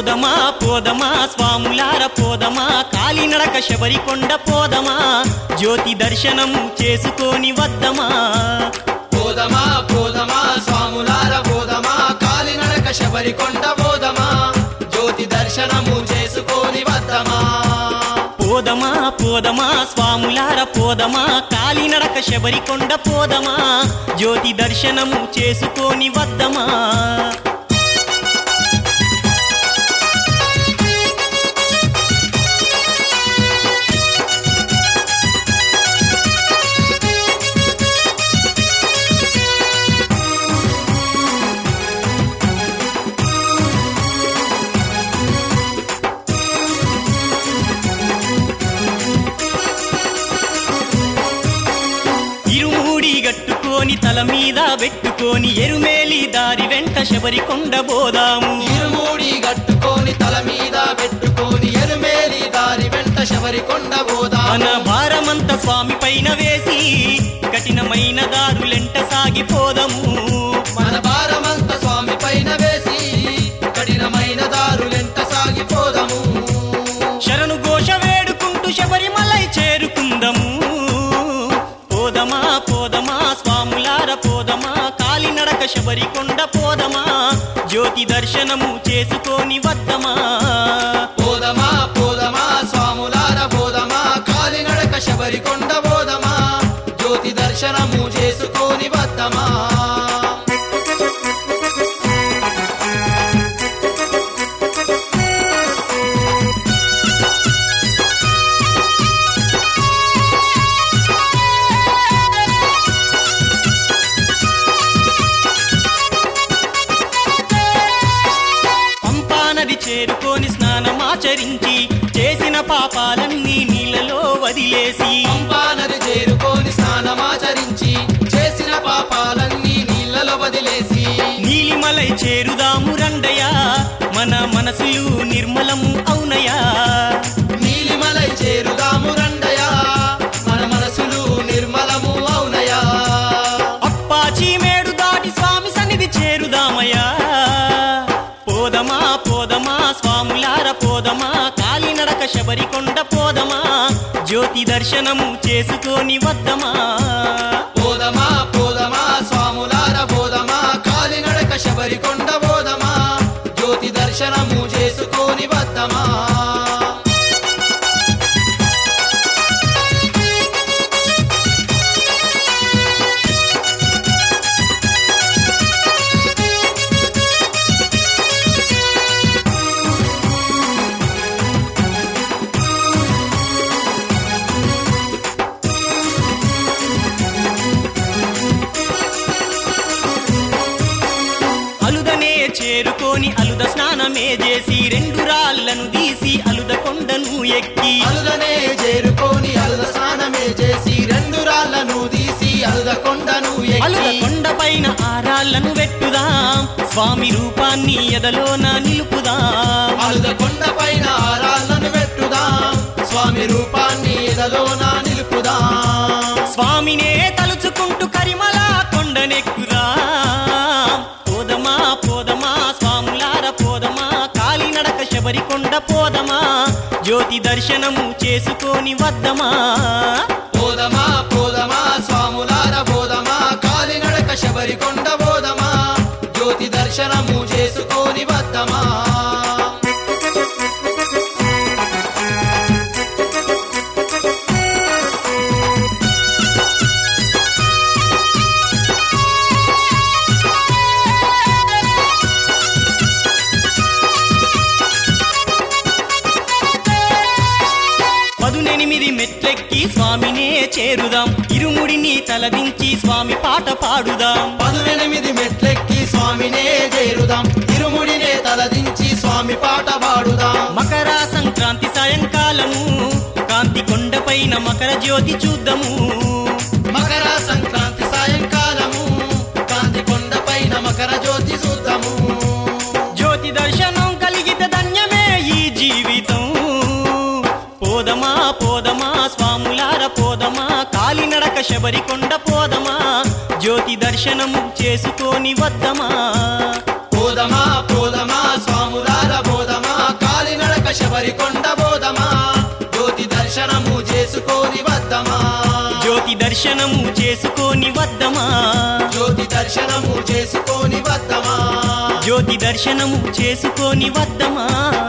పోదమా పోదమా స్వాములార పోదమా కాలినడక శబరికొండ పోదమా జ్యోతి దర్శనము చేసుకొని వద్దమా పోదమా పోదమా స్వాములార పోదమా కాలినడక శబరికొండ పోదమా జ్యోతి దర్శనము చేసుకొని వద్దమా పోదమా పోదమా స్వాములార పోదమా కాలినడక శబరికొండ పోదమా జ్యోతి దర్శనము చేసుకొని వద్దమా ఇరుమూడి గట్టుకొని తల మీద పెట్టుకొని ఎరుమేలి దారి వెంట శబరికొండ పోదాము ఇరుమూడి గట్టుకొని తల మీద పెట్టుకొని ఎరుమేలి దారి వెంట శబరికొండ పోదాము మన భారమంత స్వామి పైన వేసి కఠినమైన దారులెంట సాగిపోదము మన భారమంత స్వామి పైన వేసి కఠినమైన దారులెంట సాగిపోదము శరణు ఘోష వేడుకుంటూ శబరిమలై చేరుకుందము పోదమా పోదమా స్వాములార పోదమా కాలినడక శబరికొండ పోదమా జ్యోతి దర్శనము చేసుకొని వద్దమా పోదమా పోదమా స్వాములార పోదమా కాలినడక శబరికొండ పోదమా జ్యోతి దర్శనము చేసుకొని వద్దమా పంపానది చేరుకొని స్నానమాచరించి చేసిన పాపాలన్నీ నీళ్ళలో వదిలేసి పంపానది చేరుకొని స్నానమాచరించి చేసిన పాపాలన్నీ నీళ్ళలో వదిలేసి నీలిమలై చేరుదాము రండయా మన మనసులు నిర్మలము అవునయా నీలిమలై చేరుదాము రండయా మన మనసులు నిర్మలము అవునయా అప్పాచి మేడు దాటి స్వామి సన్నిధి చేరుదామయ్యా పోదమా పోదమా స్వాములార పోదమా కాలినడక శబరికొండ పోదమా జ్యోతి దర్శనము చేసుకొని వద్దమా పోదమా పోదమా స్వాములార పోదమా కాలినడక శబరికొండ పోదమా జ్యోతి దర్శనము చేసుకొని వద్దమా అలుదనే చేరుకొని అలుద స్నానమే చేసి రెండు రాళ్లను తీసి అలుద కొండను ఎక్కి అలుదనే చేరుకొని అలుద స్నానమే చేసి రెండు రాళ్లను తీసి అలుద కొండను అలుద ఎక్కి కొండ పైన ఆరాళ్లను పెట్టుదాం స్వామి రూపాన్ని ఎదలోన నిలుపుదాం అలుద కొండ పైన ఆరాళ్ళను పెట్టుదాం స్వామి రూపాన్ని ఎదలోన నిలుపుదాం స్వామినే తలుచుకుంటూ కరిమల కొండనెక్కుదాం పోదమా పోదమా స్వాములార పోదమా కాలినడక శబరికొండ పోదమా జ్యోతి దర్శనము చేసుకొని వద్దమా పోదమా పోదమా స్వాములార పోదమా కాలినడక శబరికొండ పోదమా జ్యోతి దర్శనము చేసుకొని వద్దమా పదునెనిమిది మెట్లెక్కి స్వామినే చేరుదాం ఇరుముడిని తలదించి స్వామి పాట పాడుదాం పదునెనిమిది మెట్లెక్కి స్వామినే చేరుదాం ఇరుముడినే తలదించి స్వామి పాట పాడుదాం మకర సంక్రాంతి సాయంకాలము కాంతి కొండపైన మకర జ్యోతి చూద్దాము మకర సంక్రాంతి సాయంకాలము కాంతి కొండపైన మకర జ్యోతి చూద్దాము జ్యోతి దర్శనం కలిగితే ధన్యమే ఈ జీవితం పోదమా పోదమా స్వాములార పోదమా కాలినడక శబరికొండ పోదమా జ్యోతి దర్శనము చేసుకొని వద్దమా పోదమా పోదమా స్వాములార పోదమా శబరి కొండ బోధమా జ్యోతి దర్శనము చేసుకొని వద్దమా జ్యోతి దర్శనము చేసుకొని వద్దమా జ్యోతి దర్శనము చేసుకొని వద్దమా జ్యోతి దర్శనము చేసుకొని వద్దమా